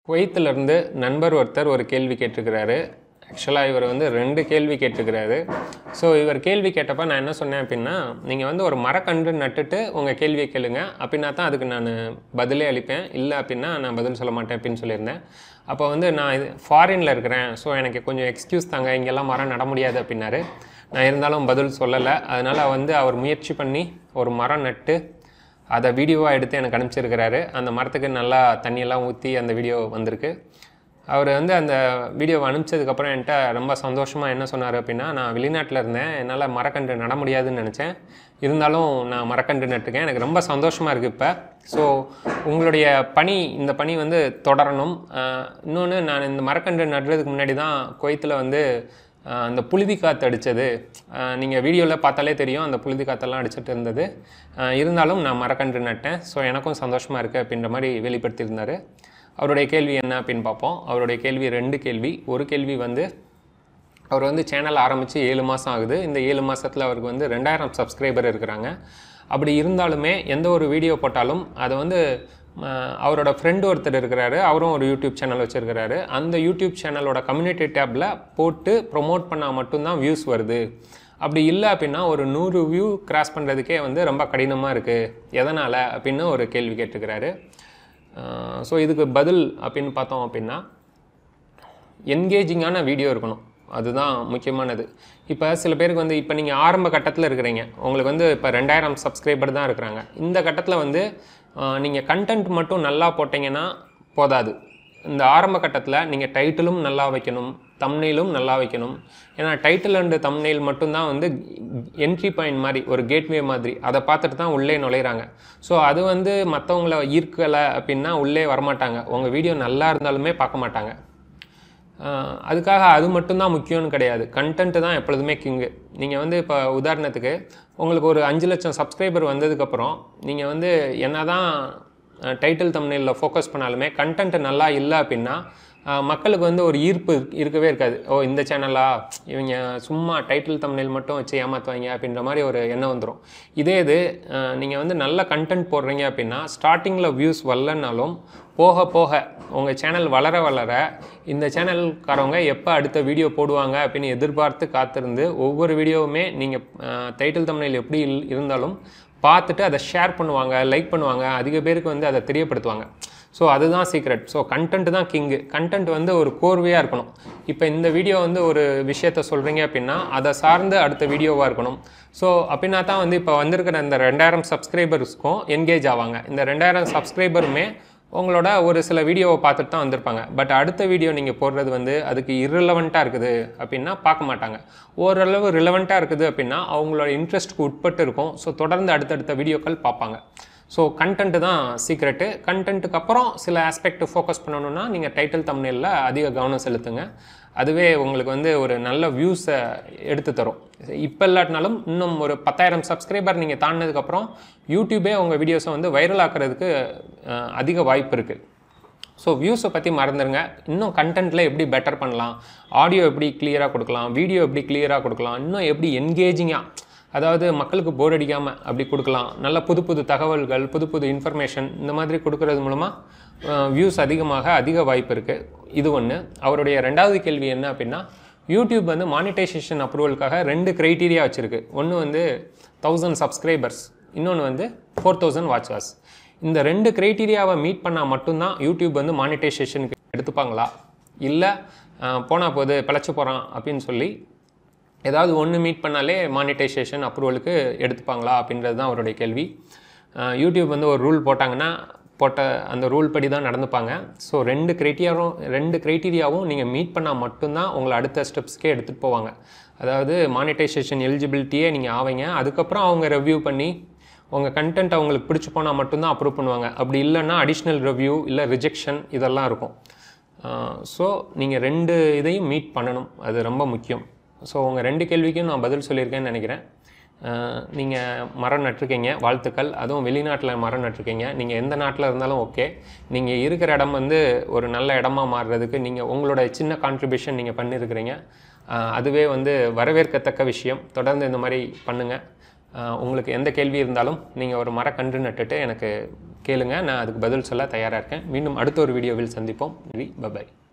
குவைத்திலிருந்து நண்பர் ஒருத்தர் ஒரு கேள்வி கேட்டிருக்கிறாரு ஆக்சுவலாக இவர் வந்து ரெண்டு கேள்வி கேட்டிருக்கிறாரு ஸோ இவர் கேள்வி கேட்டப்ப நான் என்ன சொன்னேன் அப்படின்னா நீங்கள் வந்து ஒரு மரக்கன்று நட்டுட்டு உங்கள் கேள்வியை கேளுங்க அப்படின்னா தான் அதுக்கு நான் பதிலே அளிப்பேன் இல்லை அப்படின்னா நான் பதில் சொல்ல மாட்டேன் அப்படின்னு சொல்லியிருந்தேன் அப்போ வந்து நான் இது ஃபாரினில் இருக்கிறேன் ஸோ எனக்கு கொஞ்சம் எக்ஸ்கியூஸ் தாங்க இங்கெல்லாம் மரம் நட முடியாது அப்படின்னாரு நான் இருந்தாலும் பதில் சொல்லலை அதனால் வந்து அவர் முயற்சி பண்ணி ஒரு மரம் நட்டு அதை வீடியோவாக எடுத்து எனக்கு அனுப்பிச்சிருக்கிறாரு அந்த மரத்துக்கு நல்லா தண்ணியெல்லாம் ஊற்றி அந்த வீடியோ வந்திருக்கு அவர் வந்து அந்த வீடியோவை அனுப்பிச்சதுக்கப்புறம் என்கிட்ட ரொம்ப சந்தோஷமாக என்ன சொன்னார் அப்படின்னா நான் வெளிநாட்டில் இருந்தேன் என்னால் மரக்கன்று நட முடியாதுன்னு நினச்சேன் இருந்தாலும் நான் மரக்கன்று நட்டுருக்கேன் எனக்கு ரொம்ப சந்தோஷமாக இருக்குது இப்போ ஸோ உங்களுடைய பணி இந்த பணி வந்து தொடரணும் இன்னொன்று நான் இந்த மரக்கன்று நடுறதுக்கு முன்னாடி தான் குவைத்தில் வந்து ஆஹ் அந்த புழுதி காற்று அடித்தது நீங்கள் வீடியோவில் பார்த்தாலே தெரியும் அந்த புழுதி காற்றெல்லாம் அடிச்சிட்டு இருந்தது ஆஹ் இருந்தாலும் நான் மரக்கன்று நட்டேன் ஸோ எனக்கும் சந்தோஷமாக இருக்குது அப்படின்ற மாதிரி வெளிப்படுத்தியிருந்தார் அவருடைய கேள்வி என்ன அப்படின்னு பார்ப்போம் அவருடைய கேள்வி ரெண்டு கேள்வி ஒரு கேள்வி வந்து அவர் வந்து சேனல் ஆரம்பித்து ஏழு மாதம் ஆகுது இந்த ஏழு மாதத்தில் அவருக்கு வந்து ரெண்டாயிரம் சப்ஸ்கிரைபர் இருக்கிறாங்க அப்படி இருந்தாலுமே எந்த ஒரு வீடியோ போட்டாலும் அதை வந்து ம, அவரோட ஃப்ரெண்டு ஒருத்தர் இருக்கிறாரு அவரும் ஒரு யூடியூப் சேனல் வச்சுருக்கிறாரு அந்த யூடியூப் சேனலோட கம்யூனிட்டி டேப்பில் போட்டு ப்ரொமோட் பண்ணால் மட்டும்தான் வியூஸ் வருது அப்படி இல்லை அப்படின்னா ஒரு நூறு வியூ கிராஸ் பண்ணுறதுக்கே வந்து ரொம்ப கடினமாக இருக்குது எதனால் அப்படின்னு ஒரு கேள்வி கேட்டுக்கிறாரு ஸோ இதுக்கு பதில் அப்படின்னு பார்த்தோம் அப்படின்னா என்கேஜிங்கான வீடியோ இருக்கணும் அதுதான் முக்கியமானது இப்போ சில பேருக்கு வந்து இப்போ நீங்கள் ஆரம்ப கட்டத்தில் இருக்கிறீங்க உங்களுக்கு வந்து இப்போ ரெண்டாயிரம் சப்ஸ்கிரைபர் தான் இருக்கிறாங்க இந்த கட்டத்தில் வந்து நீங்கள் கண்டென்ட் மட்டும் நல்லா போட்டிங்கன்னா போதாது இந்த ஆரம்ப கட்டத்தில் நீங்கள் டைட்டிலும் நல்லா வைக்கணும் தம்னெயிலும் நல்லா வைக்கணும் ஏன்னா டைட்டில் அண்டு தம்னெயில் மட்டும்தான் வந்து என்ட்ரி பாயிண்ட் மாதிரி ஒரு கேட்வே மாதிரி அதை பார்த்துட்டு தான் உள்ளே நுழையிறாங்க ஸோ அது வந்து மற்றவங்கள ஈர்க்கலை அப்படின்னா உள்ளே வரமாட்டாங்க உங்கள் வீடியோ நல்லா இருந்தாலுமே பார்க்க மாட்டாங்க ஆஹ் அதுக்காக அது மட்டும்தான் முக்கியம்னு கிடையாது கண்டென்ட்டு தான் எப்பொழுதுமே கிங்கு நீங்கள் வந்து இப்போ உதாரணத்துக்கு உங்களுக்கு ஒரு அஞ்சு லட்சம் சப்ஸ்கிரைபர் வந்ததுக்கப்புறம் நீங்கள் வந்து என்ன தான் டைட்டில் தம்னையில் ஃபோக்கஸ் பண்ணாலுமே கண்டென்ட் நல்லா இல்லை அப்படின்னா ஆஹ் மக்களுக்கு வந்து ஒரு ஈர்ப்பு இருக்கவே இருக்காது ஓ இந்த சேனலா இவங்க சும்மா டைட்டில் தம்னைல் மட்டும் வச்சு ஏமாற்றுவாங்க அப்படின்ற மாதிரி ஒரு எண்ணம் வந்துடும் இதே இது நீங்கள் வந்து நல்ல கண்டென்ட் போடுறீங்க அப்படின்னா ஸ்டார்டிங்கில் வியூஸ் வரலனாலும் போக போக உங்கள் சேனல் வளர வளர இந்த சேனல்காரவங்க எப்போ அடுத்த வீடியோ போடுவாங்க அப்படின்னு எதிர்பார்த்து காத்திருந்து ஒவ்வொரு வீடியோவுமே நீங்கள் டைட்டில் தமிழில் எப்படி இல்- இருந்தாலும் பார்த்துட்டு அதை ஷேர் பண்ணுவாங்க லைக் பண்ணுவாங்க அதிக பேருக்கு வந்து அதை தெரியப்படுத்துவாங்க ஸோ அதுதான் சீக்ரெட் ஸோ கண்டென்ட் தான் கிங்கு கண்டென்ட் வந்து ஒரு கோர்வையாக இருக்கணும் இப்போ இந்த வீடியோ வந்து ஒரு விஷயத்த சொல்கிறீங்க அப்படின்னா அதை சார்ந்து அடுத்த வீடியோவாக இருக்கணும் ஸோ அப்படின்னா தான் வந்து இப்போ வந்திருக்கிற இந்த ரெண்டாயிரம் சப்ஸ்கிரைபர்ஸ்க்கும் என்கேஜ் ஆவாங்க இந்த ரெண்டாயிரம் சப்ஸ்கிரைபருமே உங்களோட ஒரு சில வீடியோவை பார்த்துட்டு தான் வந்திருப்பாங்க பட் அடுத்த வீடியோ நீங்கள் போடுறது வந்து அதுக்கு irrelevant-ஆ இருக்குது அப்படின்னா பார்க்க மாட்டாங்க ஓரளவு ரிலவெண்ட்டாக இருக்குது அப்படின்னா அவங்களோட இன்ட்ரெஸ்ட்க்கு உட்பட்டு இருக்கும் ஸோ தொடர்ந்து அடுத்தடுத்த வீடியோக்கள் பார்ப்பாங்க ஸோ கண்டென்ட்டு தான் சீக்ரெட்டு கண்டென்ட்டுக்கு அப்புறம் சில ஆஸ்பெக்ட் ஃபோக்கஸ் பண்ணணும்னா நீங்கள் டைட்டில் தம்னேலில் அதிக கவனம் செலுத்துங்க அதுவே உங்களுக்கு வந்து ஒரு நல்ல வியூஸை எடுத்து தரும் இப்போ இல்லாட்டினாலும் இன்னும் ஒரு பத்தாயிரம் சப்ஸ்கிரைபர் நீங்கள் தாண்டினதுக்கப்புறம் யூடியூபே உங்கள் வீடியோஸை வந்து வைரல் ஆக்கிறதுக்கு அஹ், அதிக வாய்ப்பு இருக்குது ஸோ வியூஸை பற்றி மறந்துடுங்க இன்னும் கண்டென்ட்டில் எப்படி பெட்டர் பண்ணலாம் ஆடியோ எப்படி கிளியராக கொடுக்கலாம் வீடியோ எப்படி கிளியராக கொடுக்கலாம் இன்னும் எப்படி என்கேஜிங்காக அதாவது மக்களுக்கு போர் அடிக்காமல் அப்படி கொடுக்கலாம் நல்ல புது புது தகவல்கள் புது புது இன்ஃபர்மேஷன் இந்த மாதிரி கொடுக்கறது மூலமாக வியூஸ் அதிகமாக அதிக வாய்ப்பு இருக்குது இது ஒன்று அவருடைய ரெண்டாவது கேள்வி என்ன அப்படின்னா யூடியூப் வந்து மானிட்டைசேஷன் அப்ரூவலுக்காக ரெண்டு க்ரைட்டீரியா வச்சுருக்கு ஒன்று வந்து தௌசண்ட் சப்ஸ்கிரைபர்ஸ் இன்னொன்று வந்து ஃபோர் தௌசண்ட் வாட்சர்ஸ் இந்த ரெண்டு க்ரைட்டீரியாவை மீட் பண்ணால் மட்டும்தான் யூடியூப் வந்து மானிட்டைசேஷனுக்கு எடுத்துப்பாங்களா இல்லை போனால் போது பிழைச்சி போகிறான் அப்படின்னு சொல்லி ஏதாவது ஒன்று மீட் பண்ணாலே மானிட்டைசேஷன் அப்ரூவலுக்கு எடுத்துப்பாங்களா அப்படின்றது தான் அவருடைய கேள்வி அஹ் யூடியூப் வந்து ஒரு ரூல் போட்டாங்கன்னா போட்ட அந்த ரூல் படி தான் நடந்துப்பாங்க ஸோ ரெண்டு க்ரைட்டீரியாவும் ரெண்டு க்ரைட்டீரியாவும் நீங்கள் மீட் பண்ணால் மட்டும்தான் உங்களை அடுத்த ஸ்டெப்ஸ்க்கே எடுத்துகிட்டு போவாங்க அதாவது மானிட்டைசேஷன் எலிஜிபிலிட்டியே நீங்கள் ஆவீங்க அதுக்கப்புறம் அவங்க ரெவ்யூ பண்ணி உங்கள் கண்டென்ட் அவங்களுக்கு பிடிச்சி போனால் மட்டும்தான் அப்ரூவ் பண்ணுவாங்க அப்படி இல்லைன்னா அடிஷ்னல் ரிவ்யூ இல்லை ரிஜெக்ஷன் இதெல்லாம் இருக்கும் ஸோ நீங்கள் ரெண்டு இதையும் மீட் பண்ணணும் அது ரொம்ப முக்கியம் ஸோ உங்கள் ரெண்டு கேள்விக்கும் நான் பதில் சொல்லியிருக்கேன்னு நினைக்கிறேன் நீங்கள் மரம் நட்டிருக்கீங்க வாழ்த்துக்கள் அதுவும் வெளிநாட்டில் மரம் நட்டிருக்கீங்க நீங்கள் எந்த நாட்டில் இருந்தாலும் ஓகே நீங்கள் இருக்கிற இடம் வந்து ஒரு நல்ல இடமா மாறுறதுக்கு நீங்கள் உங்களோட சின்ன கான்ட்ரிபியூஷன் நீங்கள் பண்ணியிருக்கிறீங்க அஹ் அதுவே வந்து வரவேற்கத்தக்க விஷயம் தொடர்ந்து இந்த மாதிரி பண்ணுங்கள் உங்களுக்கு எந்த கேள்வி இருந்தாலும் நீங்கள் ஒரு மரக்கன்று நட்டுட்டு எனக்கு கேளுங்க நான் அதுக்கு பதில் சொல்ல தயாராக இருக்கேன் மீண்டும் அடுத்த ஒரு வீடியோவில் சந்திப்போம் நன்றி பபாய்